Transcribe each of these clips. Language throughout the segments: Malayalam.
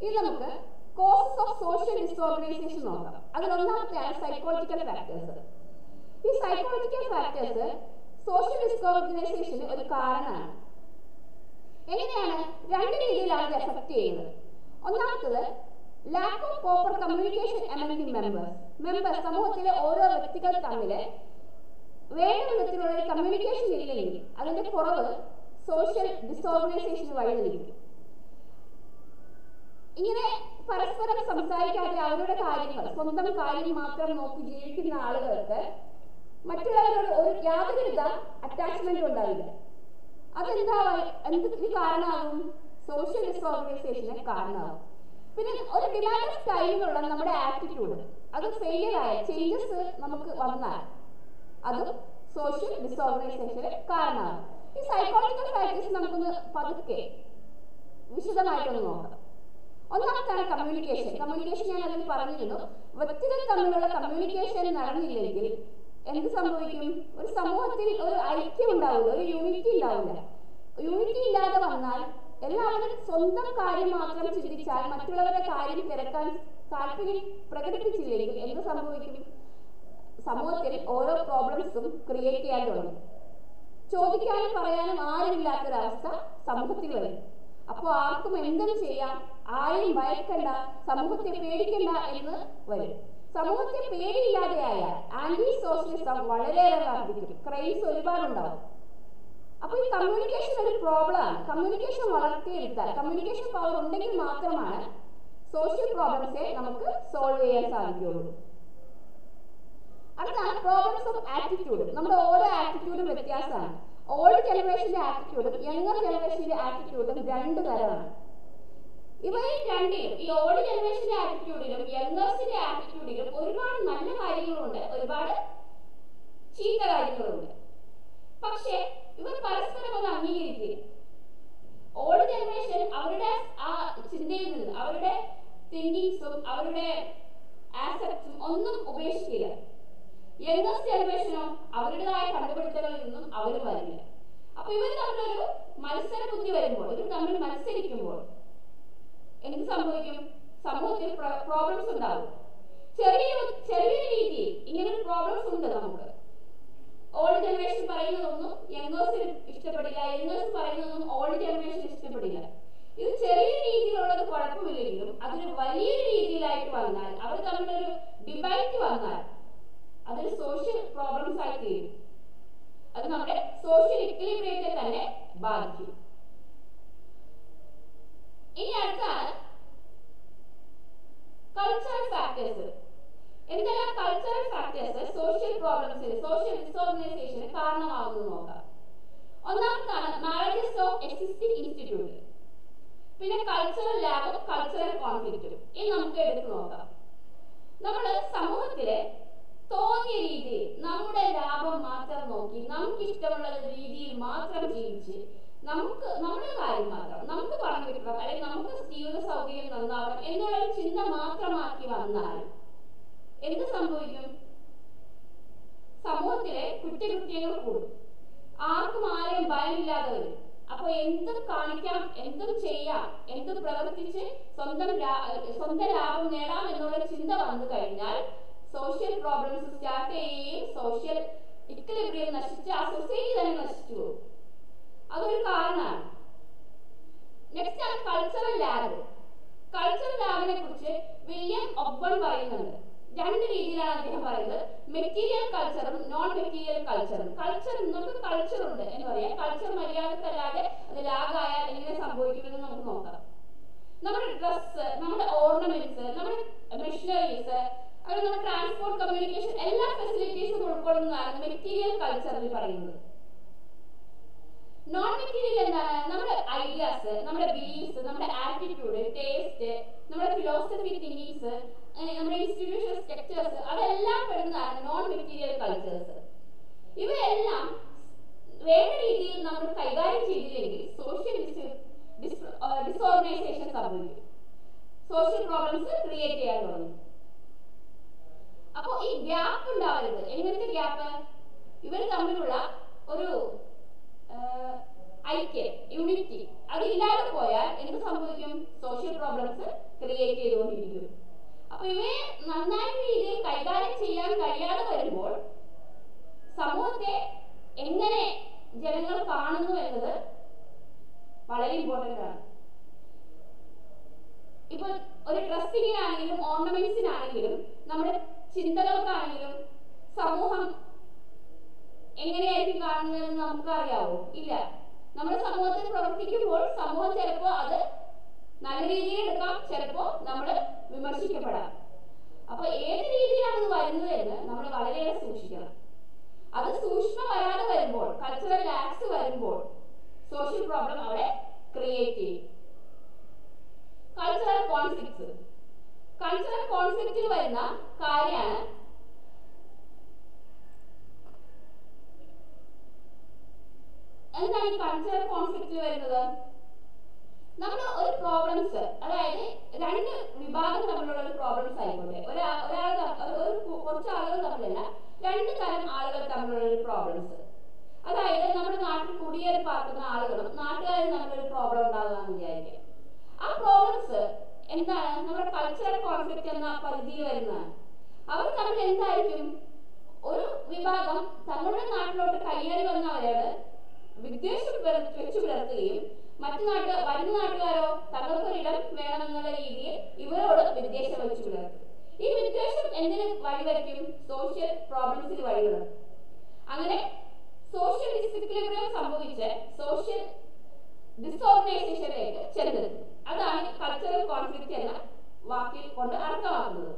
ഇനി നമുക്ക് കോസസ് ഓഫ് സോഷ്യൽ ഡിസോർഗനൈസേഷൻ നോക്കാം അതിൽ ഒന്നാമത്തെയാണ് സൈക്കോളജിക്കൽ ഫാക്ടേഴ്സ് ഈ സൈക്കോളജിക്കൽ ഫാക്ടേഴ്സ് സോഷ്യൽ ഡിസോർഗനൈസേഷന് ഒരു കാരണമാണ് എങ്ങനെയാണ് രണ്ട് രീതിയിലാണ് ഇത് എഫക്ട് ചെയ്യുന്നത് ഒന്നാമത്തത് lack of proper communication among the members members സമൂഹത്തിലെ ഓരോ വ്യക്തികൾ തമ്മിൽ വേണ്ട വിധത്തിലുള്ള ഒരു കമ്മ്യൂണിക്കേഷൻ ഇല്ലെങ്കിൽ അതിന്റെ കുറവ് സോഷ്യൽ ഡിസോർഗനൈസേഷന് വഴിതെളിക്കും ഇങ്ങനെ പരസ്പരം സംസാരിക്കാതെ അവരുടെ കാര്യങ്ങൾ സ്വന്തം കാര്യം മാത്രം നോക്കി ജീവിക്കുന്ന ആളുകൾക്ക് മറ്റുള്ളവരോട് ഒരു യാതൊരുവിധ അറ്റാച്ച്മെന്റ് ഉണ്ടാവില്ല അതെന്താ എന്ത് ഇത് കാരണമാകും സോഷ്യൽ ഡിസോർഗനൈസേഷന് കാരണമാകും പിന്നെ ഒരു ഡിമാൻഡ് ഓഫ് ടൈമിലുള്ള നമ്മുടെ ആറ്റിറ്റ്യൂഡ് അത് ഫെയിലിയർ ആയ ചേഞ്ചസ് നമുക്ക് വന്നാൽ അതും സോഷ്യൽ ഡിസോർഗനൈസേഷന് കാരണമാകും ഈ സൈക്കോളജിക്കൽ ഫാക്ടേഴ്സ് നമുക്കൊന്ന് പതുക്കെ വിശദമായിട്ടൊന്ന് നോക്കാം ഒന്നാമത്താണ് കമ്മ്യൂണിക്കേഷൻ കമ്മ്യൂണിക്കേഷൻ ഞാൻ അതിൽ പറഞ്ഞിരുന്നു വ്യക്തികൾ തമ്മിലുള്ള കമ്മ്യൂണിക്കേഷൻ നടന്നില്ലെങ്കിൽ എന്ത് സംഭവിക്കും ഒരു സമൂഹത്തിൽ ഒരു ഐക്യം ഉണ്ടാവില്ല ഒരു യൂണിറ്റി ഉണ്ടാവില്ല യൂണിറ്റി ഇല്ലാതെ വന്നാൽ എല്ലാവരും സ്വന്തം കാര്യം മാത്രം ചിന്തിച്ചാൽ മറ്റുള്ളവരുടെ കാര്യം തിരക്കാൻ താല്പര്യം പ്രകടിപ്പിച്ചില്ലെങ്കിൽ എന്ത് സംഭവിക്കും സമൂഹത്തിൽ ഓരോ പ്രോബ്ലംസും ക്രിയേറ്റ് ചെയ്യാൻ തുടങ്ങും ചോദിക്കാനും പറയാനും ആരുമില്ലാത്തൊരവസ്ഥ സമൂഹത്തിൽ വരും അപ്പോൾ ആർക്കും എന്തും ചെയ്യാം ആരെയും ഭയക്കണ്ട സമൂഹത്തെ പേടിക്കണ്ട എന്ന് വരും സമൂഹത്തെ പേടിയില്ലാതെയായാൽ ആന്റി സോഷ്യലിസം വളരെയേറെ വർദ്ധിക്കും ക്രൈംസ് ഒരുപാടുണ്ടാവും അപ്പൊ ഈ കമ്മ്യൂണിക്കേഷൻ ഒരു പ്രോബ്ലം ആണ് കമ്മ്യൂണിക്കേഷൻ വളർത്തിയെടുത്താൽ കമ്മ്യൂണിക്കേഷൻ പവർ ഉണ്ടെങ്കിൽ മാത്രമാണ് സോഷ്യൽ പ്രോബ്ലംസെ നമുക്ക് സോൾവ് ചെയ്യാൻ സാധിക്കുകയുള്ളൂ അടുത്താണ് പ്രോബ്ലംസ് ഓഫ് ആറ്റിറ്റ്യൂഡ് നമ്മുടെ ഓരോ ആറ്റിറ്റ്യൂഡും വ്യത്യാസമാണ് ഓൾഡ് ജനറേഷന്റെ ആറ്റിറ്റ്യൂഡും യങ്ങർ ജനറേഷന്റെ ആറ്റിറ്റ്യൂഡും രണ്ട് തരമാണ് ഇവയിൽ രണ്ടിലും ഈ ഓൾഡ് ജനറേഷന്റെ ആറ്റിറ്റ്യൂഡിലും യങ്ങേഴ്സിന്റെ ആറ്റിറ്റ്യൂഡിലും ഒരുപാട് നല്ല കാര്യങ്ങളുണ്ട് ഒരുപാട് ചീത്ത കാര്യങ്ങളുണ്ട് പക്ഷേ ഇവർ പരസ്പരം ഒന്ന് അംഗീകരിക്കുക ഓൾഡ് ജനറേഷൻ അവരുടെ ആ ചിന്തയിൽ നിന്ന് അവരുടെ തിങ്കിങ്സും അവരുടെ ആസപ്റ്റും ഒന്നും ഉപേക്ഷിക്കില്ല യങ്ങസ്റ്റ് ജനറേഷനോ അവരുടേതായ കണ്ടുപിടുത്തങ്ങളിൽ നിന്നും അവർ വരില്ല അപ്പൊ ഇവർ തമ്മിലൊരു മത്സര ബുദ്ധി വരുമ്പോൾ ഇവർ തമ്മിൽ മത്സരിക്കുമ്പോൾ എന്ത് സംഭവിക്കും സമൂഹത്തിൽ പ്രോബ്ലംസ് ഉണ്ടാവും ചെറിയ ചെറിയ രീതിയിൽ ഇങ്ങനൊരു പ്രോബ്ലംസ് ഉണ്ട് നമുക്ക് ഓൾഡ് ജനറേഷൻ പറയുന്നതൊന്നും യങ്ങേഴ്സിന് ഇഷ്ടപ്പെടില്ല യങ്ങേഴ്സ് പറയുന്നതൊന്നും ഓൾഡ് ജനറേഷൻ ഇഷ്ടപ്പെടില്ല ഇത് ചെറിയ രീതിയിലുള്ളത് കുഴപ്പമില്ലെങ്കിലും അതൊരു വലിയൊരു രീതിയിലായിട്ട് വന്നാൽ അവർ തമ്മിലൊരു ഡിബൈറ്റ് വന്നാൽ അതൊരു സോഷ്യൽ പ്രോബ്ലംസ് ആയി തീരും അത് നമ്മുടെ സോഷ്യൽ ഇക്വിലിബ്രിയത്തെ തന്നെ ബാധിക്കും ഇനി അടുത്താണ് കൾച്ചറൽ ഫാക്ടേഴ്സ് എന്തെല്ലാം കൾച്ചറൽ ഫാക്ടേഴ്സ് സോഷ്യൽ പ്രോബ്ലംസിന് സോഷ്യൽ ഡിസോർഗനൈസേഷന് കാരണമാകുന്നു നോക്കാം ഒന്നാമത്താണ് മാരേജസ് ഓഫ് എക്സിസ്റ്റിംഗ് ഇൻസ്റ്റിറ്റ്യൂട്ട് പിന്നെ കൾച്ചറൽ ലാബും കൾച്ചറൽ കോൺഫ്ലിക്റ്റും ഇത് നമുക്ക് എടുത്തു നോക്കാം നമ്മൾ സമൂഹത്തിലെ തോന്നിയ രീതിയിൽ നമ്മുടെ ലാഭം മാത്രം നോക്കി നമുക്ക് ഇഷ്ടമുള്ള രീതിയിൽ മാത്രം ജീവിച്ച് നമുക്ക് നമ്മുടെ കാര്യം മാത്രം നമുക്ക് പണം കിട്ടണം അല്ലെങ്കിൽ നമുക്ക് ജീവിത സൗകര്യം നന്നാവണം എന്നുള്ള ഒരു ചിന്ത മാത്രമാക്കി വന്നാൽ എന്ത് സംഭവിക്കും സമൂഹത്തിലെ കുറ്റകൃത്യങ്ങൾ കൂടും ആർക്കും ആരെയും ഭയമില്ലാതെ വരും അപ്പൊ എന്തും കാണിക്കാം എന്തും ചെയ്യാം എന്തും പ്രവർത്തിച്ച് സ്വന്തം സ്വന്തം ലാഭം നേടാം എന്നുള്ള ചിന്ത വന്നു കഴിഞ്ഞാൽ സോഷ്യൽ പ്രോബ്ലംസ് സ്റ്റാർട്ട് ചെയ്യുകയും സോഷ്യൽ ഇക്വിലിബ്രിയം നശിച്ച് ആ സൊസൈറ്റി തന്നെ നശിച്ചു പോകും അതൊരു കാരണമാണ് നെക്സ്റ്റ് ആണ് കൾച്ചറൽ ലാബ് കൾച്ചറൽ ലാബിനെ കുറിച്ച് വില്യം ഒബ്ബൺ പറയുന്നുണ്ട് രണ്ട് രീതിയിലാണ് അദ്ദേഹം പറയുന്നത് മെറ്റീരിയൽ കൾച്ചറും നോൺ മെറ്റീരിയൽ കൾച്ചറും കൾച്ചർ നമുക്ക് കൾച്ചർ ഉണ്ട് എന്ന് പറയാം കൾച്ചർ മര്യാദക്കല്ലാതെ അത് ലാഗായാൽ എങ്ങനെ സംഭവിക്കുമെന്ന് നമുക്ക് നോക്കാം നമ്മുടെ ഡ്രസ്സ് നമ്മുടെ ഓർണമെന്റ്സ് നമ്മുടെ മെഷീനറീസ് അത് നമ്മുടെ ട്രാൻസ്പോർട്ട് കമ്മ്യൂണിക്കേഷൻ എല്ലാ ഫെസിലിറ്റീസും ഉൾക്കൊള്ളുന്നതാണ് മെറ്റീരിയൽ കൾച്ചറിൽ പറയുന്നത് നോൺ മെറ്റീരിയൽ എന്താണ് നമ്മുടെ ഐഡിയാസ് നമ്മുടെ ബിലീഫ്സ് നമ്മുടെ ആറ്റിറ്റ്യൂഡ് ടേസ്റ്റ് നമ്മുടെ ഫിലോസഫി തിങ്കിങ്സ് അങ്ങനെ നമ്മുടെ ഇൻസ്റ്റിറ്റ്യൂഷണൽ സ്ട്രക്ചേഴ്സ് അതെല്ലാം പെടുന്നതാണ് നോൺ മെറ്റീരിയൽ കൾച്ചേഴ്സ് ഇവയെല്ലാം വേണ്ട രീതിയിൽ നമ്മൾ കൈകാര്യം ചെയ്തില്ലെങ്കിൽ സോഷ്യൽ ഡിസോർഗനൈസേഷൻ സംഭവിക്കും സോഷ്യൽ പ്രോബ്ലംസ് ക്രിയേറ്റ് ചെയ്യാൻ തുടങ്ങും അപ്പോൾ ഈ ഗ്യാപ്പ് ഉണ്ടാവരുത് എങ്ങനത്തെ ഗ്യാപ്പ് ഇവർ തമ്മിലുള്ള ഒരു ഐക്യം യൂണിറ്റി അതില്ലാതെ പോയാൽ എന്ത് സംഭവിക്കും സോഷ്യൽ പ്രോബ്ലംസ് ക്രിയേറ്റ് ചെയ്തുകൊണ്ടിരിക്കും അപ്പൊ ഇവയെ നന്നായിട്ട് രീതിയിൽ കൈകാര്യം ചെയ്യാൻ കഴിയാതെ വരുമ്പോൾ സമൂഹത്തെ എങ്ങനെ ജനങ്ങൾ കാണുന്നു എന്നത് വളരെ ഇമ്പോർട്ടൻ്റ് ആണ് ഇപ്പൊ ഒരു ഡ്രസ്സിങ്ങിനാണെങ്കിലും ഓർണമെന്റ്സിനാണെങ്കിലും നമ്മുടെ ചിന്തകൾക്കാണെങ്കിലും സമൂഹം എങ്ങനെയായിരിക്കും കാണുന്നതെന്ന് നമുക്ക് അറിയാവോ ഇല്ല നമ്മുടെ സമൂഹത്തിൽ പ്രവർത്തിക്കുമ്പോൾ സമൂഹം ചിലപ്പോൾ അത് നല്ല രീതിയിൽ എടുക്കാം ചിലപ്പോൾ നമ്മൾ വിമർശിക്കപ്പെടാം അപ്പൊ ഏത് രീതിയിലാണ് ഇത് വരുന്നത് എന്ന് നമ്മൾ വളരെയേറെ സൂക്ഷിക്കണം അത് സൂക്ഷ്മം വരാതെ വരുമ്പോൾ കൾച്ചറൽ ലാക്സ് വരുമ്പോൾ സോഷ്യൽ പ്രോബ്ലം അവിടെ ക്രിയേറ്റ് ചെയ്യും കൾച്ചറൽ കോൺഫ്ലിക്ട്സ് കൾച്ചറൽ കോൺഫ്ലിക്റ്റിൽ വരുന്ന കാര്യമാണ് എന്താണ് ഈ കൾച്ചറൽ കോൺഫ്ലിക്റ്റിൽ വരുന്നത് നമ്മൾ ഒരു പ്രോബ്ലംസ് അതായത് രണ്ട് വിഭാഗം തമ്മിലുള്ള ഒരു പ്രോബ്ലംസ് ആയിക്കോട്ടെ ഒരാ ഒരാൾ ത- ഒരു ഒരു കു- കുറച്ച് ആളുകൾ തമ്മിലല്ല രണ്ട് തരം ആളുകൾ തമ്മിലുള്ള ഒരു പ്രോബ്ലംസ് അതായത് നമ്മുടെ നാട്ടിൽ കുടിയേറി പാർക്കുന്ന ആളുകളും നാട്ടുകാരും തമ്മിലൊരു പ്രോബ്ലം ഉണ്ടാകുകയെന്ന് വിചാരിക്കുക ആ പ്രോബ്ലംസ് എന്താണ് നമ്മുടെ കൾച്ചറൽ കോൺഫ്ലിക്റ്റ് എന്ന പരിധിയിൽ വരുന്നതാണ് അവർ തമ്മിൽ എന്തായിരിക്കും ഒരു വിഭാഗം തങ്ങളുടെ നാട്ടിലോട്ട് കയ്യേറി വന്നവരോട് വിദ്വേഷം പുലർ- വെച്ചു പുലർത്തുകയും മറ്റു നാട്ട് വരുന്ന നാട്ടുകാരോ തങ്ങൾക്കൊരിടം വേണമെന്നുള്ള രീതിയിൽ ഇവരോട് വിദ്വേഷം വെച്ചു പുലർത്തും ഈ വിദ്വേഷം എന്തിന് വഴിവെക്കും സോഷ്യൽ പ്രോബ്ലംസിന് വഴിവെക്കും അങ്ങനെ സോഷ്യൽ ഡിസിക്ലിബ്രിയം സംഭവിച്ച് സോഷ്യൽ ഡിസോർഗനൈസേഷനിലേക്ക് ചെന്നെത്തും അതാണ് കൾച്ചറൽ കോൺഫ്ലിക്റ്റ് എന്ന വാക്കിൽ കൊണ്ട് അർത്ഥമാക്കുന്നത്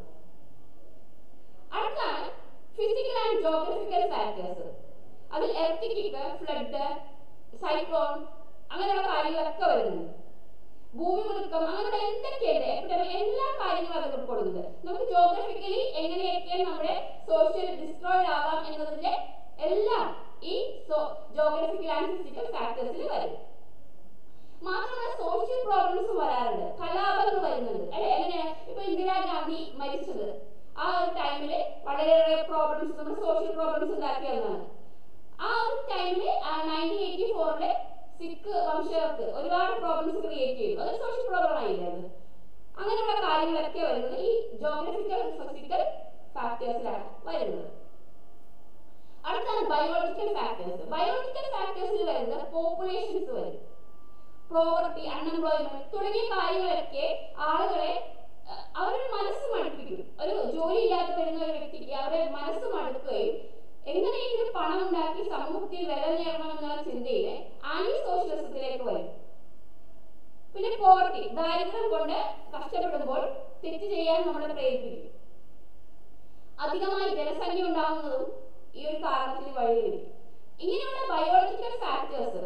അടുത്താണ് ഫിസിക്കൽ ആൻഡ് ജോഗ്രഫിക്കൽ ഫാക്ടേഴ്സ് അതിൽ എർത്തിക്കിക്ക് ഫ്ലഡ് സൈക്ലോൺ അങ്ങനെയുള്ള കാര്യങ്ങളൊക്കെ വരുന്നുണ്ട് ഭൂമി കുലുക്കം അങ്ങനെയുള്ള എന്തൊക്കെയുണ്ട് എപ്പിഡമി എല്ലാ കാര്യങ്ങളും അതിൽ ഉൾക്കൊള്ളുന്നുണ്ട് നമുക്ക് ജോഗ്രഫിക്കലി എങ്ങനെയൊക്കെ നമ്മുടെ സോഷ്യൽ ഡിസ്ട്രോയിഡ് ആവാം എന്നതിന്റെ എല്ലാം ഈ ജോഗ്രഫിക്കൽ ആൻഡ് ഫിസിക്കൽ ഫാക്ടേഴ്സിൽ വരും മാത്രമല്ല സോഷ്യൽ പ്രോബ്ലംസ് വരാറുണ്ട് കലാപങ്ങൾ വരുന്നുണ്ട് അല്ലെ എങ്ങനെയാണ് ഇപ്പൊ ഇന്ദിരാഗാന്ധി മരിച്ചത് ആ ഒരു ടൈമില് വളരെയേറെ പ്രോബ്ലംസ് നമ്മുടെ സോഷ്യൽ പ്രോബ്ലംസ് ഉണ്ടാക്കിയതാണ് ആ ഒരു ടൈമില് നയൻറ്റീൻ എയ്റ്റി ഫോറിലെ സിഖ് വംശജർക്ക് ഒരുപാട് പ്രോബ്ലംസ് ക്രിയേറ്റ് ചെയ്തു അത് സോഷ്യൽ പ്രോബ്ലം ആയില്ലേ അത് അങ്ങനെയുള്ള കാര്യങ്ങളൊക്കെ വരുന്നത് ഈ ജോഗ്രഫിക്കൽ ഫിസിക്കൽ ഫാക്ടേഴ്സിലാണ് വരുന്നത് അടുത്താണ് ബയോളജിക്കൽ ഫാക്ടേഴ്സ് ബയോളജിക്കൽ ഫാക്ടേഴ്സിൽ വരുന്നത് പോപ്പുലേഷൻസ് വരും പ്രോവർട്ടി അൺഎംപ്ലോയ്മെന്റ് തുടങ്ങിയ കാര്യങ്ങളൊക്കെ ആളുകളെ അഹ് അവരുടെ മനസ്സ് മടുപ്പിക്കും ഒരു ജോലി ഇല്ലാതെ വരുന്ന ഒരു വ്യക്തിക്ക് അവരുടെ മനസ്സ് മടുക്കുകയും എങ്ങനെയെങ്കിലും പണം ഉണ്ടാക്കി സമൂഹത്തിൽ വില നേടണമെന്നുള്ള ചിന്തയിൽ ആന്റി സോഷ്യലിസത്തിലേക്ക് വരും പിന്നെ പോവർട്ടി ദാരിദ്ര്യം കൊണ്ട് കഷ്ടപ്പെടുമ്പോൾ തെറ്റ് ചെയ്യാൻ നമ്മളെ പ്രേരിപ്പിക്കും അധികമായി ജനസംഖ്യ ഉണ്ടാകുന്നതും ഈ ഒരു കാരണത്തിന് വഴിവെക്കും ഇങ്ങനെയുള്ള ബയോളജിക്കൽ ഫാക്ടേഴ്സ്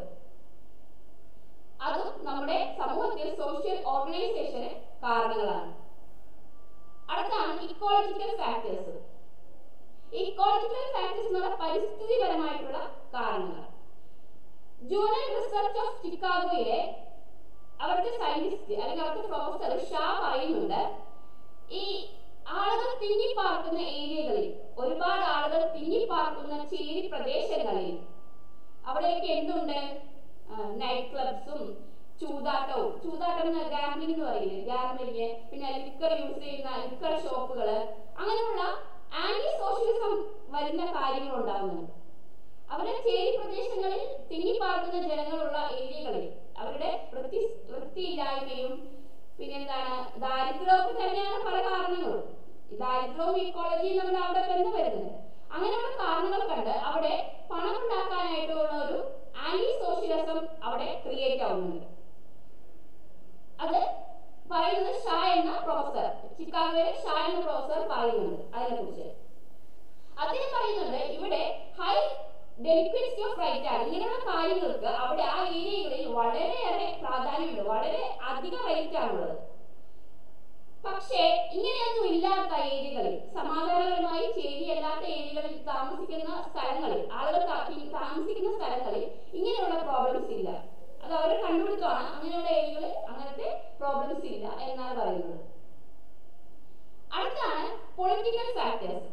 അതും നമ്മുടെ സമൂഹത്തിൽ സോഷ്യൽ ഓർഗനൈസേഷന് കാരണങ്ങളാണ് അടുത്താണ് ഇക്കോളജിക്കൽ ഫാക്ടേഴ്സ് ഇക്കോളജിക്കൽ ഫാക്ടേഴ്സ് എന്ന് പറഞ്ഞാൽ പരിസ്ഥിതിപരമായിട്ടുള്ള കാരണങ്ങൾ ജൂനൽ റിസർച്ച് ഓഫ് ചിക്കാഗോയിലെ അവിടുത്തെ സയന്റിസ്റ്റ് അല്ലെങ്കിൽ അവിടുത്തെ പ്രൊഫസർ ഷാ പറയുന്നുണ്ട് ഈ ആളുകൾ തിങ്ങിപ്പാർക്കുന്ന ഏരിയകളിൽ ഒരുപാട് ആളുകൾ തിങ്ങിപ്പാർക്കുന്ന ചേരി പ്രദേശങ്ങളിൽ അവിടെയൊക്കെ എന്തുണ്ട് നൈറ്റ് ക്ലബ്സും ചൂതാട്ടവും ചൂതാട്ടം ഗാംബ്ലിംഗ് എന്ന് പറയില്ലേ ഗാംബ്ലിംഗ് പിന്നെ ലിക്കർ യൂസ് ചെയ്യുന്ന ലിക്കർ ഷോപ്പുകൾ അങ്ങനെയുള്ള ആന്റി സോഷ്യലിസം വരുന്ന കാര്യങ്ങൾ ഉണ്ടാകുന്നുണ്ട് അവരുടെ ചേരി പ്രദേശങ്ങളിൽ തിങ്ങിപ്പാർക്കുന്ന ജനങ്ങളുള്ള ഏരിയകളിൽ അവരുടെ വൃത്തി വൃത്തിയില്ലായ്മയും പിന്നെന്താണ് ദാരിദ്ര്യമൊക്കെ തന്നെയാണ് പല കാരണങ്ങളും ഈ ദാരിദ്ര്യവും ഇക്കോളജിയും തമ്മിൽ അവിടെ ബന്ധം വരുന്നുണ്ട് അങ്ങനെയുള്ള കാരണങ്ങൾ കണ്ട് അവിടെ പണം ഉണ്ടാക്കാനായിട്ടുള്ള ഒരു ആന്റി സോഷ്യലിസം അവിടെ ക്രിയേറ്റ് ആവുന്നുണ്ട് അത് പറയുന്നത് ഷാ എന്ന പ്രൊഫസർ ചിക്കാഗോയിലെ ഷാ എന്ന പ്രൊഫസർ പറയുന്നുണ്ട് അതിനെക്കുറിച്ച് അദ്ദേഹം പറയുന്നുണ്ട് ഇവിടെ ഹൈ ഡെലിക്വൻസി ഓഫ് റൈറ്റ് ആണ് ഇങ്ങനെയുള്ള കാര്യങ്ങൾക്ക് അവിടെ ആ ഏരിയകളിൽ വളരെയേറെ പ്രാധാന്യമുണ്ട് വളരെ അധിക റേറ്റ് ആണുള്ളത് പക്ഷേ ഇങ്ങനെയൊന്നും ഇല്ലാത്ത ഏരിയകളിൽ സമാധാനപരമായി ചേരിയല്ലാത്ത ഏരിയകളിൽ താമസിക്കുന്ന സ്ഥലങ്ങളിൽ ആളുകൾ താ- താമസിക്കുന്ന സ്ഥലങ്ങളിൽ ഇങ്ങനെയുള്ള പ്രോബ്ലംസ് ഇല്ല അത് അവർ കണ്ടുപിടുത്തമാണ് അങ്ങനെയുള്ള ഏരിയകളിൽ അങ്ങനത്തെ പ്രോബ്ലംസ് ഇല്ല എന്നാണ് പറയുന്നത് അടുത്താണ് പൊളിറ്റിക്കൽ ഫാക്ടേഴ്സ്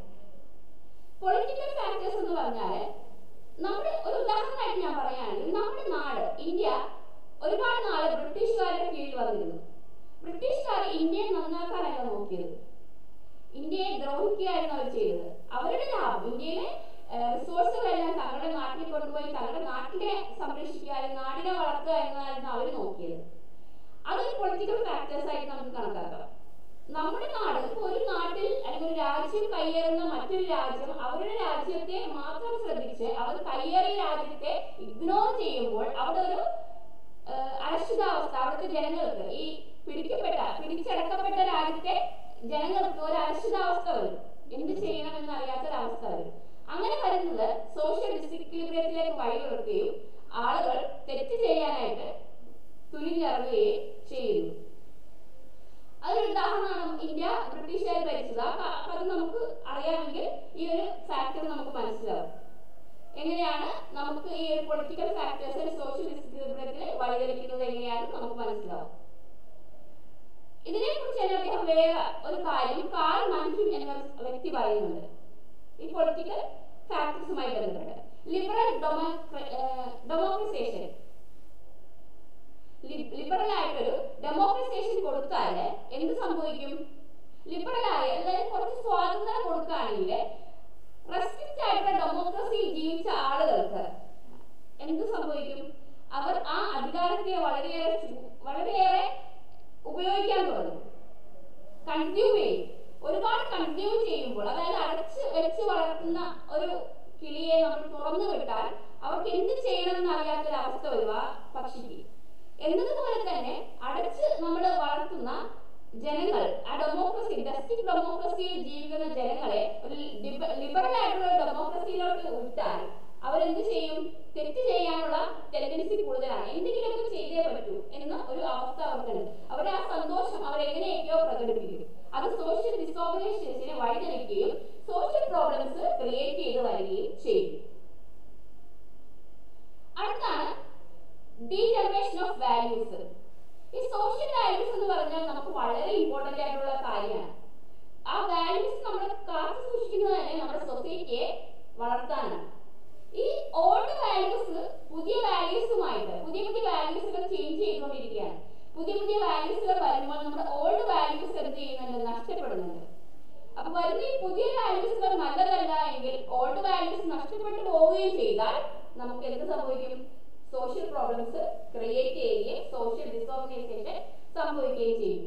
പൊളിറ്റിക്കൽ ഫാക്ടേഴ്സ് എന്ന് പറഞ്ഞാൽ നമ്മുടെ ഒരു ഉദാഹരണമായിട്ട് ഞാൻ പറയുകയാണെങ്കിൽ നമ്മുടെ നാട് ഇന്ത്യ ഇന്ത്യ ഒരുപാട് നാള് ബ്രിട്ടീഷുകാരുടെ കീഴിൽ വന്നിരുന്നു ബ്രിട്ടീഷുകാർ ഇന്ത്യയെ നന്നാക്കാനല്ല നോക്കിയത് ഇന്ത്യയെ ദ്രോഹിക്കുകയായിരുന്നു അവർ ചെയ്തത് അവരുടെ ലാഭം ഇന്ത്യയിലെ റിസോഴ്സുകളെല്ലാം തങ്ങളുടെ നാട്ടിൽ കൊണ്ടുപോയി തങ്ങളുടെ നാട്ടിനെ സംരക്ഷിക്കുക അല്ലെങ്കിൽ നാടിനെ വളർത്തുക എന്നതായിരുന്നു അവർ നോക്കിയത് അതൊരു പൊളിറ്റിക്കൽ ഫാക്ടേഴ്സ് ആയിട്ട് നമുക്ക് കണക്കാക്കാം നമ്മുടെ നാട് ഇപ്പൊ ഒരു നാട്ടിൽ അല്ലെങ്കിൽ ഒരു രാജ്യം കയ്യേറുന്ന മറ്റൊരു രാജ്യം അവരുടെ രാജ്യത്തെ മാത്രം ശ്രദ്ധിച്ച് അവർ കയ്യേറിയ രാജ്യത്തെ ഇഗ്നോർ ചെയ്യുമ്പോൾ അവിടെ ഒരു ഏഹ്, അരക്ഷിതാവസ്ഥ അവിടുത്തെ ജനങ്ങൾക്ക് ഈ പിടിക്കപ്പെട്ട പിടിച്ചടക്കപ്പെട്ട രാജ്യത്തെ ജനങ്ങൾക്ക് ഒരു അരക്ഷിതാവസ്ഥ വരും എന്ത് ചെയ്യണമെന്ന് അറിയാത്തൊരവസ്ഥ വരും അങ്ങനെ വരുന്നത് സോഷ്യൽ ഡിസിക്ലിബ്രിയത്തിലേക്ക് വഴികൊടുക്കുകയും ആളുകൾ തെറ്റ് ചെയ്യാനായിട്ട് തുനിഞ്ഞിറങ്ങുകയും ചെയ്യുന്നു അതൊരു ഉദാഹരണമാണ് ഇന്ത്യ ബ്രിട്ടീഷുകാർ ഭരിച്ചത് ആ ക- അത് നമുക്ക് അറിയാമെങ്കിൽ ഈ ഒരു ഫാക്ടർ നമുക്ക് മനസ്സിലാവും എങ്ങനെയാണ് നമുക്ക് ഈ ഒരു പൊളിറ്റിക്കൽ ഫാക്ടേഴ്സ് സോഷ്യൽ ഡിസിക്ലിബ്രിയത്തിൽ വഴിതെളിക്കുന്നത് എങ്ങനെയാണെന്ന് നമുക്ക് മനസ്സിലാവും ഇതിനെ കുറിച്ച് തന്നെ അദ്ദേഹം വേറെ ഒരു കാര്യം കാൾ മൻഹിം എന്ന വ്യക്തി പറയുന്നുണ്ട് ഈ പൊളിറ്റിക്കൽ ഫാക്ടേഴ്സുമായി ബന്ധപ്പെട്ട് ലിബറൽ ഡെമോക്രസേഷൻ ലിബറൽ ആയിട്ടൊരു ഡെമോക്രസേഷൻ കൊടുത്താൽ എന്ത് സംഭവിക്കും ലിബറൽ ആയി അതായത് കുറച്ച് സ്വാതന്ത്ര്യം കൊടുക്കുകയാണെങ്കിൽ റെസ്ട്രിക്റ്റ് ആയിട്ടുള്ള ഡെമോക്രസിയിൽ ജീവിച്ച ആളുകൾക്ക് എന്ത് സംഭവിക്കും അവർ ആ അധികാരത്തെ വളരെയേറെ ചു- വളരെയേറെ ഉപയോഗിക്കാൻ തുടങ്ങും കൺസ്യൂം ചെയ്യും ഒരുപാട് കൺസ്യൂം ചെയ്യുമ്പോൾ അതായത് അടച്ച് വെച്ച് വളർത്തുന്ന ഒരു കിളിയെ നമ്മൾ തുറന്നു വിട്ടാൽ അവർക്ക് എന്ത് ചെയ്യണമെന്ന് അറിയാത്തൊരു അവസ്ഥ വരും ആ പക്ഷിക്ക് എന്നതുപോലെ തന്നെ അടച്ച് നമ്മൾ വളർത്തുന്ന ജനങ്ങൾ ആ ഡെമോക്രസി ഡസ്റ്റിക് ഡെമോക്രസിയിൽ ജീവിക്കുന്ന ജനങ്ങളെ ഒരു ലിബറൽ ആയിട്ടുള്ള ഡെമോക്രസിയിലോട്ട് വിട്ടാൽ അവരെന്ത് ചെയ്യും തെറ്റ് ചെയ്യാനുള്ള ടെൻഡൻസി കൂടുതലാണ് എന്തെങ്കിലുമൊക്കെ ചെയ്തേ പറ്റൂ എന്ന ഒരു അവസ്ഥ അവർക്കുണ്ട് അവരുടെ ആ സന്തോഷം അവരെങ്ങനെയൊക്കെയോ പ്രകടിപ്പിക്കും അത് സോഷ്യൽ ഡിസോർഗനൈസേഷനെ വഴിതെളിക്കുകയും സോഷ്യൽ പ്രോബ്ലംസ് ക്രിയേറ്റ് ചെയ്ത് വരികയും ചെയ്യും അടുത്താണ് ഡീജനറേഷൻ ഓഫ് വാല്യൂസ് ഈ സോഷ്യൽ വാല്യൂസ് എന്ന് പറഞ്ഞാൽ നമുക്ക് വളരെ ഇമ്പോർട്ടന്റ് ആയിട്ടുള്ള കാര്യമാണ് ആ വാല്യൂസ് നമ്മൾ കാത്തു സൂക്ഷിക്കുന്നത് തന്നെ നമ്മുടെ സൊസൈറ്റിയെ വളർത്താനാണ് ഈ ഓൾഡ് വാല്യൂസ് പുതിയ വാല്യൂസുമായിട്ട് പുതിയ പുതിയ വാല്യൂസുകൾ ചേഞ്ച് ചെയ്തുകൊണ്ടിരിക്കുകയാണ് പുതിയ പുതിയ വാല്യൂസുകൾ വരുമ്പോൾ നമ്മുടെ ഓൾഡ് വാല്യൂസ് എന്ത് ചെയ്യുന്നുണ്ട് നഷ്ടപ്പെടുന്നുണ്ട് അപ്പൊ വരുന്ന ഈ പുതിയ വാല്യൂസുകൾ നല്ലതല്ല എങ്കിൽ ഓൾഡ് വാല്യൂസ് നഷ്ടപ്പെട്ടു പോവുകയും ചെയ്താൽ നമുക്ക് എന്ത് സംഭവിക്കും സോഷ്യൽ പ്രോബ്ലംസ് ക്രിയേറ്റ് ചെയ്യുകയും സോഷ്യൽ ഡിസോർഗനൈസേഷൻ സംഭവിക്കുകയും ചെയ്യും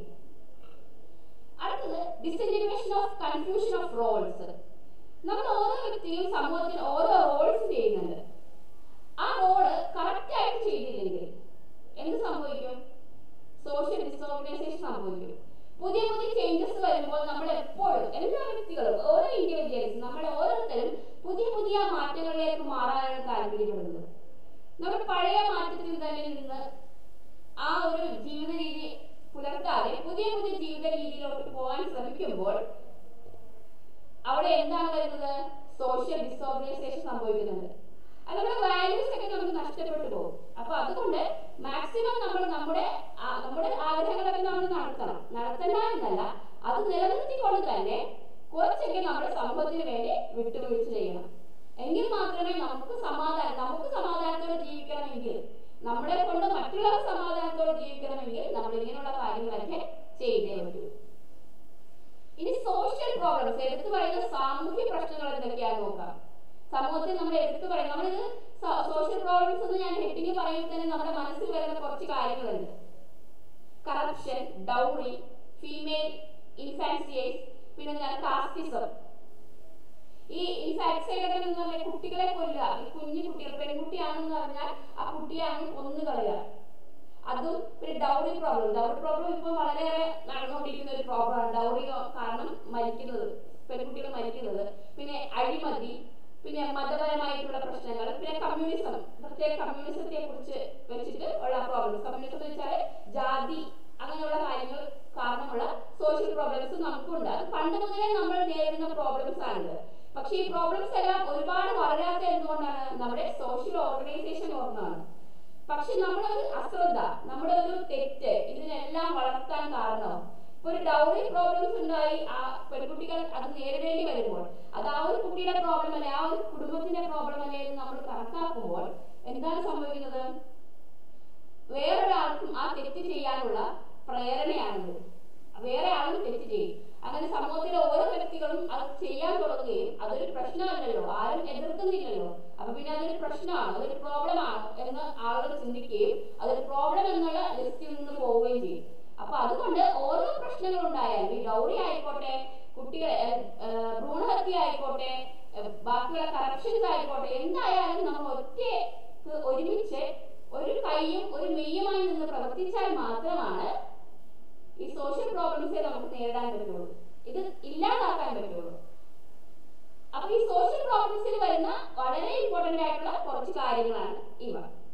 അടുത്തത് disintegration of confusion of roles നമ്മൾ ഓരോ വ്യക്തിയും സമൂഹത്തിൽ ഓരോ റോൾസ് ചെയ്യുന്നുണ്ട് ആ റോള് കറക്റ്റ് ആയിട്ട് ചെയ്തില്ലെങ്കിൽ എന്ത് സംഭവിക്കും സോഷ്യൽ ഡിസോർഗനൈസേഷൻ സംഭവിക്കും പുതിയ പുതിയ ചേഞ്ചസ് വരുമ്പോൾ നമ്മൾ എപ്പോഴും എല്ലാ വ്യക്തികളും ഓരോ ഇൻഡിവിജ്വൽസ് നമ്മൾ ഓരോരുത്തരും പുതിയ പുതിയ മാറ്റങ്ങളിലേക്ക് മാറാനാണ് താല്പര്യപ്പെടുന്നത് നമ്മൾ പഴയ മാറ്റത്തിൽ തന്നെ നിന്ന് ആ ഒരു ജീവിത രീതി പുലർത്താതെ പുതിയ പുതിയ ജീവിത രീതിയിലോട്ട് പോകാൻ ശ്രമിക്കുമ്പോൾ അവിടെ എന്താണ് വരുന്നത് സോഷ്യൽ ഡിസോർഗനൈസേഷൻ സംഭവിക്കുന്നുണ്ട് അത് നമ്മുടെ വാല്യൂസ് ഒക്കെ നമുക്ക് നഷ്ടപ്പെട്ടു പോകും അപ്പൊ അതുകൊണ്ട് മാക്സിമം നമ്മൾ നമ്മുടെ ആ, നമ്മുടെ ആഗ്രഹങ്ങളൊക്കെ നമ്മൾ നടത്തണം നടത്തണ്ട എന്നല്ല അത് നിലനിർത്തിക്കൊണ്ട് തന്നെ കുറച്ചൊക്കെ നമ്മുടെ സമൂഹത്തിന് വേണ്ടി വിട്ടുവീഴ്ച ചെയ്യണം എങ്കിൽ മാത്രമേ നമുക്ക് സമാധാനം നമുക്ക് സമാധാനത്തോടെ ജീവിക്കണമെങ്കിൽ നമ്മളെ കൊണ്ട് മറ്റുള്ളവർ സമാധാനത്തോടെ ജീവിക്കണമെങ്കിൽ നമ്മൾ ഇങ്ങനെയുള്ള കാര്യങ്ങളൊക്കെ ചെയ്തേ പറ്റൂ ഇനി സോഷ്യൽ പ്രോബ്ലംസ് എടുത്തു പറയുന്ന സാമൂഹ്യ പ്രശ്നങ്ങൾ എന്തൊക്കെയാന്ന് നോക്കാം സമൂഹത്തിൽ നമ്മൾ എടുത്തു പറയും നമ്മളിത് സോഷ്യൽ പ്രോബ്ലംസ് എന്ന് ഞാൻ ഹെഡിങ് പറയുമ്പോൾ തന്നെ നമ്മുടെ മനസ്സിൽ വരുന്ന കുറച്ച് കാര്യങ്ങളുണ്ട് കറപ്ഷൻ ഡൗറി ഫീമെയിൽ ഇൻഫാൻസിയേസ് പിന്നെ ഞാൻ കാസ്റ്റിസം ഈ ഇൻഫാക്സൈഡ് എന്ന് പറഞ്ഞാൽ കുട്ടികളെ കൊല്ലുക ഈ കുഞ്ഞു കുട്ടികൾ പെൺകുട്ടിയാണെന്ന് പറഞ്ഞാൽ ആ കുട്ടിയെ അങ്ങ് കൊന്നു കളയുക അതും പിന്നെ ഡൗറി പ്രോബ്ലം ഡൗറി പ്രോബ്ലം ഇപ്പോൾ വളരെയേറെ നടന്നുകൊണ്ടിരിക്കുന്ന ഒരു പ്രോബ്ലമാണ് ഡൗറി കാരണം മരിക്കുന്നത് പെൺകുട്ടികൾ മരിക്കുന്നത് പിന്നെ അഴിമതി പിന്നെ മതപരമായിട്ടുള്ള പ്രശ്നങ്ങൾ പിന്നെ കമ്മ്യൂണിസം പ്രത്യേക കമ്മ്യൂണിസത്തെ കുറിച്ച് വെച്ചിട്ട് ഉള്ള പ്രോബ്ലംസ് കമ്മ്യൂണിസം എന്ന് വെച്ചാൽ ജാതി അങ്ങനെയുള്ള കാര്യങ്ങൾ കാരണമുള്ള സോഷ്യൽ പ്രോബ്ലംസ് നമുക്കുണ്ട് അത് പണ്ട് മുതലേ നമ്മൾ നേരിടുന്ന പ്രോബ്ലംസ് ആണിത് പക്ഷേ ഈ പ്രോബ്ലംസ് എല്ലാം ഒരുപാട് വളരാത്ത എന്തുകൊണ്ടാണ് നമ്മുടെ സോഷ്യൽ ഓർഗനൈസേഷൻ ഓർമ്മയാണ് പക്ഷെ നമ്മുടെ ഒരു അശ്രദ്ധ നമ്മുടെ ഒരു തെറ്റ് ഇതിനെല്ലാം വളർത്താൻ കാരണം ഇപ്പൊ ഒരു ഡൗറി പ്രോബ്ലംസ് ഉണ്ടായി ആ പെൺകുട്ടികൾ അത് നേരിടേണ്ടി വരുമ്പോൾ അത് ആ ഒരു കുട്ടിയുടെ പ്രോബ്ലം അല്ലെ ആ ഒരു കുടുംബത്തിന്റെ പ്രോബ്ലം അല്ലെ എന്ന് നമ്മൾ കണക്കാക്കുമ്പോൾ എന്താണ് സംഭവിക്കുന്നത് വേറൊരാൾക്കും ആ തെറ്റ് ചെയ്യാനുള്ള പ്രേരണയാണത് വേറെ ആളും തെറ്റ് ചെയ്യും അങ്ങനെ സമൂഹത്തിലെ ഓരോ വ്യക്തികളും അത് ചെയ്യാൻ തുടങ്ങുകയും അതൊരു പ്രശ്നമല്ലല്ലോ ആരും എതിർക്കുന്നില്ലല്ലോ അപ്പൊ പിന്നെ അതൊരു പ്രശ്നമാണ് അതൊരു പ്രോബ്ലമാണ് എന്ന് ആളുകൾ ചിന്തിക്കുകയും അതൊരു പ്രോബ്ലം എന്നുള്ള ലിസ്റ്റിൽ നിന്ന് പോവുകയും ചെയ്യും അപ്പൊ അതുകൊണ്ട് ഓരോ പ്രശ്നങ്ങൾ ഉണ്ടായാലും ഈ ഡൗറി ആയിക്കോട്ടെ കുട്ടികൾ ഭ്രൂണഹത്യ ആയിക്കോട്ടെ ഏഹ് ബാക്കിയുള്ള കറപ്ഷൻസ് ആയിക്കോട്ടെ എന്തായാലും നമ്മൾ ഒറ്റക്ക് ഒരുമിച്ച് ഒരു കൈയും ഒരു മെയ്യുമായി നിന്ന് പ്രവർത്തിച്ചാൽ മാത്രമാണ് ഈ സോഷ്യൽ പ്രോബ്ലംസെ നമുക്ക് നേരിടാൻ പറ്റുള്ളൂ ഇത് ഇല്ലാതാക്കാൻ പറ്റുള്ളൂ അപ്പൊ ഈ സോഷ്യൽ പ്രോബ്ലംസിൽ വരുന്ന വളരെ ഇമ്പോർട്ടന്റ് ആയിട്ടുള്ള കുറച്ച് കാര്യങ്ങളാണ് ഇവ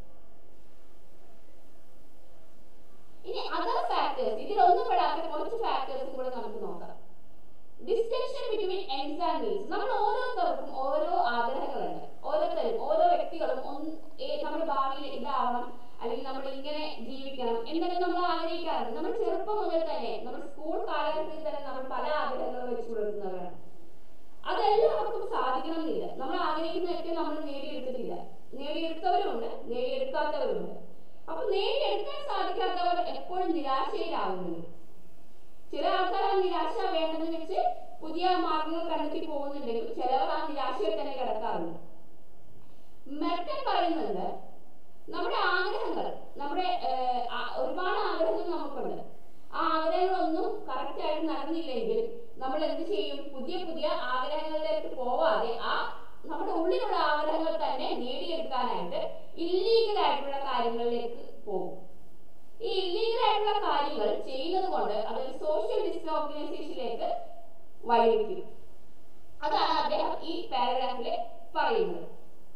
ഇനി അതർ ഫാക്ടേഴ്സ് ഇതിലൊന്നും പെടാത്ത കുറച്ച് ഫാക്ടേഴ്സും കൂടെ നമുക്ക് നോക്കാം distinction between ends and needs നമ്മൾ ഓരോരുത്തർക്കും ഓരോ ആഗ്രഹങ്ങളുണ്ട് ഓരോരുത്തരും ഓരോ വ്യക്തികളും ഒന്ന് ഏ- നമ്മുടെ ഭാവിയിൽ ഇതാവണം അല്ലെങ്കിൽ നമ്മൾ ഇങ്ങനെ ജീവിക്കണം എന്നൊക്കെ നമ്മൾ ആഗ്രഹിക്കാറുണ്ട് നമ്മൾ ചെറുപ്പം മുതൽ തന്നെ നമ്മൾ സ്കൂൾ കാലഘട്ടത്തിൽ തന്നെ നമ്മൾ പല ആഗ്രഹങ്ങളും വെച്ച് പുലർത്തുന്നവരാണ് അതെല്ലാവർക്കും സാധിക്കണമെന്നില്ല നമ്മൾ ആഗ്രഹിക്കുന്നതൊക്കെ നമ്മൾ നേടിയെടുത്തിട്ടില്ല നേടിയെടുത്തവരുണ്ട് നേടിയെടുക്കാത്തവരുണ്ട് അപ്പൊ നേടിയെടുക്കാൻ സാധിക്കാത്തവർ എപ്പോഴും നിരാശയിലാവുന്നുണ്ട് ചില ആൾക്കാർ ആ നിരാശ വേണ്ടെന്ന് വെച്ച് പുതിയ മാർഗങ്ങൾ കണ്ടെത്തി പോകുന്നുണ്ടെങ്കിൽ ചിലവർ ആ നിരാശയിൽ തന്നെ കിടക്കാറുണ്ട് മെർക്കൻ പറയുന്നുണ്ട് നമ്മുടെ ആഗ്രഹങ്ങൾ നമ്മുടെ ഏഹ്, ആ- ഒരുപാട് ആഗ്രഹങ്ങൾ നമുക്കുണ്ട് ആ ആഗ്രഹങ്ങളൊന്നും കറക്റ്റ് ആയിട്ട് നടന്നില്ലെങ്കിൽ നമ്മൾ എന്ത് ചെയ്യും പുതിയ പുതിയ ആഗ്രഹങ്ങളിലേക്ക് പോവാതെ ആ നമ്മുടെ ഉള്ളിലുള്ള ആഗ്രഹങ്ങൾ തന്നെ നേടിയെടുക്കാനായിട്ട് ഇല്ലീഗൽ ആയിട്ടുള്ള കാര്യങ്ങളിലേക്ക് പോകും ഈ ഇല്ലീഗൽ ആയിട്ടുള്ള കാര്യങ്ങൾ ചെയ്യുന്നത് കൊണ്ട് അത് സോഷ്യൽ ഡിസ്റ്റോർഗനൈസേഷനിലേക്ക് വഴിവെക്കും അതാണ് അദ്ദേഹം ഈ പാരഗ്രാഫിൽ പറയുന്നത്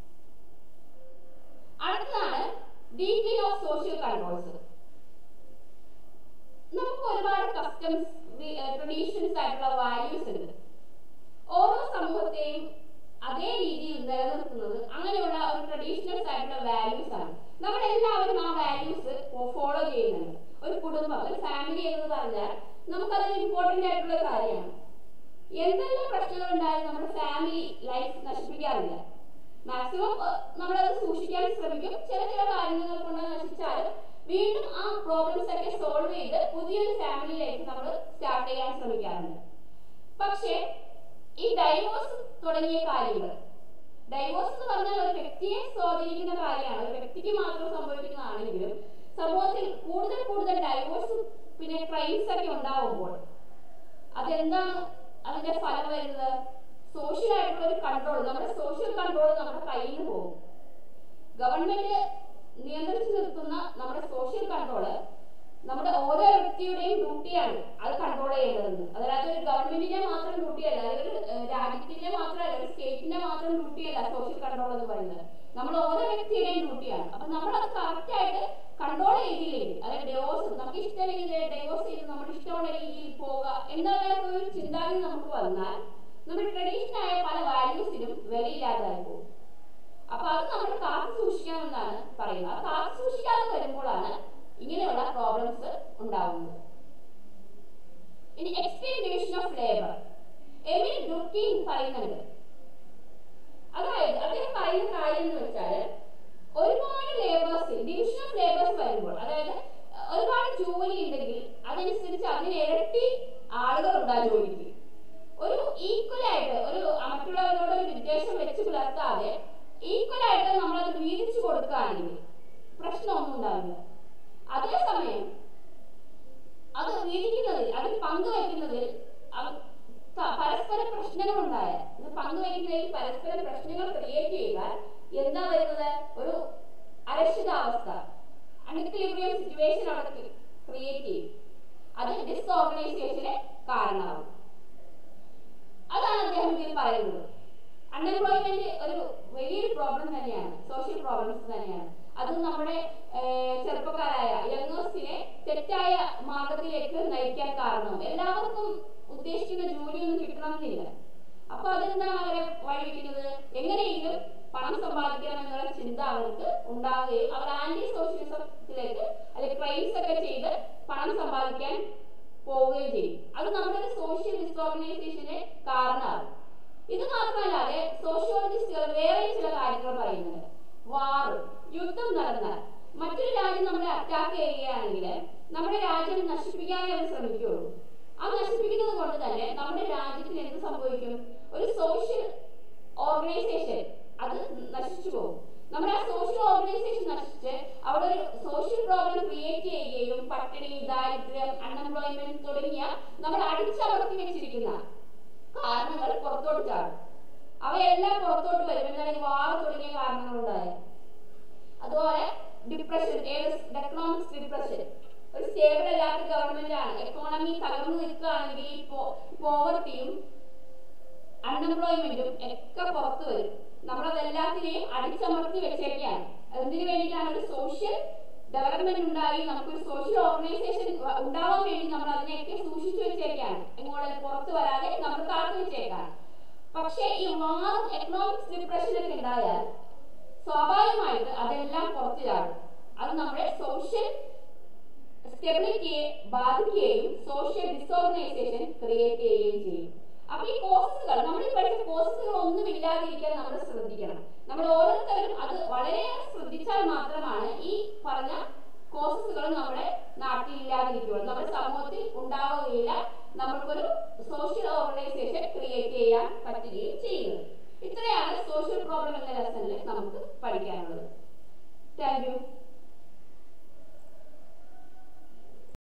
അടുത്തതാണ് ഡീക്ലീൻ ഓഫ് സോഷ്യൽ കൺട്രോൾസ് നമുക്ക് ഒരുപാട് കസ്റ്റംസ് ട്രഡീഷൻസ് ആയിട്ടുള്ള വാല്യൂസ് ഉണ്ട് ഓരോ സമൂഹത്തെയും അതേ രീതിയിൽ നിലനിർത്തുന്നത് അങ്ങനെയുള്ള ഒരു ട്രഡീഷണൽസ് ആയിട്ടുള്ള വാല്യൂസ് ആണ് നമ്മളെല്ലാവരും ആ വാല്യൂസ് ഫോളോ ചെയ്യുന്നുണ്ട് ഒരു കുടുംബം ഒരു ഫാമിലി എന്ന് പറഞ്ഞാൽ നമുക്കത് ഇമ്പോർട്ടന്റ് ആയിട്ടുള്ള കാര്യമാണ് എന്തെല്ലാം പ്രശ്നങ്ങൾ ഉണ്ടായാലും നമ്മുടെ ഫാമിലി ലൈഫ് നശിപ്പിക്കാറില്ല മാക്സിമം നമ്മളത് സൂക്ഷിക്കാൻ ശ്രമിക്കും ചില ചില കാര്യങ്ങൾ കൊണ്ട് നശിച്ചാൽ വീണ്ടും ആ പ്രോബ്ലംസ് ഒക്കെ സോൾവ് ചെയ്ത് പുതിയൊരു ഫാമിലി ലൈഫ് നമ്മൾ സ്റ്റാർട്ട് ചെയ്യാൻ ശ്രമിക്കാറുണ്ട് പക്ഷേ ഈ ഡൈവോഴ്സ് തുടങ്ങിയ കാര്യങ്ങൾ ഡൈവോഴ്സ് എന്ന് പറഞ്ഞാൽ ഒരു വ്യക്തിയെ സ്വാധീനിക്കുന്ന കാര്യമാണ് ഒരു വ്യക്തിക്ക് മാത്രം സംഭവിക്കുന്നതാണെങ്കിലും സമൂഹത്തിൽ കൂടുതൽ കൂടുതൽ ഡൈവോഴ്സ് പിന്നെ ക്രൈംസ് ഒക്കെ ഉണ്ടാവുമ്പോൾ അതെന്താണ് അതിന്റെ ഫലം വരുന്നത് സോഷ്യൽ ആയിട്ടുള്ള ഒരു കൺട്രോൾ നമ്മുടെ സോഷ്യൽ കൺട്രോൾ നമ്മുടെ കയ്യിൽ നിന്ന് പോകും ഗവൺമെന്റ് നിയന്ത്രിച്ചു നിർത്തുന്ന നമ്മുടെ സോഷ്യൽ കൺട്രോള് നമ്മുടെ ഓരോ വ്യക്തിയുടെയും ഡ്യൂട്ടിയാണ് അത് കൺട്രോൾ ചെയ്യേണ്ടത് അതായത് ഒരു ഗവൺമെന്റിന്റെ മാത്രം ഡ്യൂട്ടിയല്ല അതായത് ഒരു ഏഹ്, രാജ്യത്തിന്റെ മാത്രമല്ല ഒരു സ്റ്റേറ്റിന്റെ മാത്രം ഡ്യൂട്ടിയല്ല സോഷ്യൽ കൺട്രോൾ എന്ന് പറയുന്നത് നമ്മൾ ഓരോ വ്യക്തിയുടെയും ഡ്യൂട്ടിയാണ് അപ്പൊ നമ്മൾ അത് കറക്റ്റ് ആയിട്ട് കൺട്രോൾ ചെയ്തില്ലെങ്കിൽ അതായത് ഡൈവോഴ്സ് നമുക്ക് ഇഷ്ടമില്ലെങ്കിൽ ഡൈവോഴ്സ് ചെയ്ത് നമ്മുടെ ഇഷ്ടമുള്ള രീതിയിൽ പോവുക എന്നുള്ള ഒരു ചിന്താഗതി നമുക്ക് വന്നാൽ നമ്മുടെ ട്രഡീഷണൽ ആയ പല വാല്യൂസിനും വിലയില്ലാതായി പോകും അപ്പൊ അത് നമ്മൾ കാത്തു സൂക്ഷിക്കണമെന്നാണ് പറയുന്നത് അത് കാത്തു സൂക്ഷിക്കാതെ വരുമ്പോഴാണ് ഇങ്ങനെയുള്ള പ്രോബ്ലംസ് ഉണ്ടാവുന്നത് ഇനി extreme division of labour Emile Durkheim പറയുന്നുണ്ട് അതായത് അദ്ദേഹം പറയുന്ന കാര്യം എന്ന് വെച്ചാൽ ഒരുപാട് ലേബേഴ്സ് ഡിവിഷൻ ഓഫ് ലേബേഴ്സ് വരുമ്പോൾ അതായത് അഹ് ഒരുപാട് ജോലി ഉണ്ടെങ്കിൽ അതനുസരിച്ച് അതിന് ഇരട്ടി ആളുകൾ ഉണ്ടാകും ജോലിക്ക് ഒരു ഈക്വൽ ആയിട്ട് ഒരു മറ്റുള്ളവരോട് ഒരു വിദ്വേഷം വെച്ച് പുലർത്താതെ ഈക്വൽ ആയിട്ട് നമ്മളത് വീതിച്ചു കൊടുക്കുകയാണെങ്കിൽ പ്രശ്നമൊന്നും ഉണ്ടാവില്ല അതേസമയം അത് വീതിക്കുന്നതിൽ അതിൽ പങ്കുവയ്ക്കുന്നതിൽ അവ- ത- പരസ്പര പ്രശ്നങ്ങൾ ഉണ്ടായാൽ ഇത് പങ്കുവയ്ക്കുന്നതിൽ പരസ്പര പ്രശ്നങ്ങൾ ക്രിയേറ്റ് ചെയ്താൽ എന്താ വരുന്നത് ഒരു അരക്ഷിതാവസ്ഥ അൺഇക്വിലിബ്രിയം സിറ്റുവേഷൻ അവിടെ ക്രിയേറ്റ് ചെയ്യും അത് ഡിസ്ഓർഗനൈസേഷന് കാരണമാകും അതാണ് അദ്ദേഹം ഇതിൽ പറയുന്നത് അൺഎംപ്ലോയ്മെന്റ് ഒരു വലിയൊരു പ്രോബ്ലം തന്നെയാണ് സോഷ്യൽ പ്രോബ്ലംസ് തന്നെയാണ് അത് നമ്മുടെ ഏഹ്, ചെറുപ്പക്കാരായ യങ്ങേഴ്സിനെ തെറ്റായ മാർഗത്തിലേക്ക് നയിക്കാൻ കാരണം എല്ലാവർക്കും ഉദ്ദേശിക്കുന്ന ജോലിയൊന്നും കിട്ടണമെന്നില്ല അപ്പൊ അതെന്താണ് അവരെ വഴിവെക്കുന്നത് എങ്ങനെയെങ്കിലും പണം സമ്പാദിക്കണം എന്നുള്ള ചിന്ത അവർക്ക് ഉണ്ടാവുകയും അവർ ആന്റി സോഷ്യലിസത്തിലേക്ക് അല്ലെങ്കിൽ ക്രൈംസ് ഒക്കെ ചെയ്ത് പണം സമ്പാദിക്കാൻ പോവുകയും ചെയ്യും അത് നമ്മുടെ ഒരു സോഷ്യൽ ഡിസ്റ്റോർഗനൈസേഷന് കാരണമാകും ഇത് മാത്രമല്ലാതെ സോഷ്യോളജിസ്റ്റുകൾ വേറെ ചില കാര്യങ്ങൾ പറയുന്നുണ്ട് വാർ യുദ്ധം നടന്നാൽ മറ്റൊരു രാജ്യം നമ്മളെ അറ്റാക്ക് ചെയ്യുകയാണെങ്കിൽ നമ്മുടെ രാജ്യം നശിപ്പിക്കാനേ അവർ ശ്രമിക്കുകയുള്ളൂ അത് നശിപ്പിക്കുന്നത് കൊണ്ട് തന്നെ നമ്മുടെ രാജ്യത്തിന് എന്ത് സംഭവിക്കും ഒരു സോഷ്യൽ ഓർഗനൈസേഷൻ അത് നശിച്ചു പോകും നമ്മുടെ ആ സോഷ്യൽ ഓർഗനൈസേഷൻ നശിച്ച് അവിടെ ഒരു സോഷ്യൽ പ്രോബ്ലം ക്രിയേറ്റ് ചെയ്യുകയും പട്ടിണി ദാരിദ്ര്യം അൺഎംപ്ലോയ്മെന്റ് തുടങ്ങിയ നമ്മൾ അടിച്ചമർത്തി വെച്ചിരിക്കുന്ന കാരണങ്ങൾ പുറത്തോട്ട് ചാടും അവയെല്ലാം പുറത്തോട്ട് വരും എന്താണെങ്കിൽ വാർ തുടങ്ങിയ കാരണങ്ങളുണ്ടായ അതുപോലെ ഡിപ്രഷൻ ഏത് എക്കണോമിക്സ് ഡിപ്രഷൻ ഒരു സ്റ്റേബിൾ അല്ലാത്ത ഗവൺമെന്റ് ആണ് എക്കോണമി തകർന്നു നിൽക്കുകയാണെങ്കിൽ ഈ പോവർട്ടിയും അൺഎംപ്ലോയ്മെന്റും ഒക്കെ പുറത്തു വരും നമ്മളതെല്ലാത്തിനെയും അടിച്ചമർത്തി വെച്ചേക്കാണ് എന്തിനു വേണ്ടിയിട്ടാണ് ഒരു സോഷ്യൽ ഡെവലപ്മെന്റ് ഉണ്ടായി നമുക്കൊരു സോഷ്യൽ ഓർഗനൈസേഷൻ ഉണ്ടാവാൻ വേണ്ടി നമ്മൾ അതിനെയൊക്കെ സൂക്ഷിച്ചു വെച്ചേക്കാണ് എങ്ങോട്ട് പുറത്തു വരാതെ നമ്മൾ കാത്തു വെച്ചേക്കാണ് പക്ഷേ ഈ വാറും എക്കണോമിക്സ് ഡിപ്രഷൻ ഒക്കെ ഉണ്ടായാൽ സ്വാഭാവികമായിട്ട് അതെല്ലാം പുറത്തു ചാടും അത് നമ്മുടെ സോഷ്യൽ സ്റ്റെബിലിറ്റിയെ ബാധിക്കുകയും സോഷ്യൽ ഡിസോർഗനൈസേഷൻ ക്രിയേറ്റ് ചെയ്യുകയും ചെയ്യും അപ്പൊ ഈ കോഴ്സുകൾ നമ്മൾ ഈ പഠിച്ച കോഴ്സുകൾ ഒന്നും ഇല്ലാതിരിക്കാൻ നമ്മൾ ശ്രദ്ധിക്കണം നമ്മൾ ഓരോരുത്തരും അത് വളരെയേറെ ശ്രദ്ധിച്ചാൽ മാത്രമാണ് ഈ പറഞ്ഞ കോഴ്സുകൾ നമ്മുടെ നാട്ടിൽ ഇല്ലാതിരിക്കുകയുള്ളൂ നമ്മുടെ സമൂഹത്തിൽ ഉണ്ടാവുകയില്ല നമ്മൾക്കൊരു സോഷ്യൽ ഓർഗനൈസേഷൻ ക്രിയേറ്റ് ചെയ്യാൻ പറ്റുകയും ചെയ്യുന്നത് ഇത്രയാണ് സോഷ്യൽ പ്രോബ്ലം എന്ന ലെസണിൽ നമുക്ക് പഠിക്കാനുള്ളത് താങ്ക് യു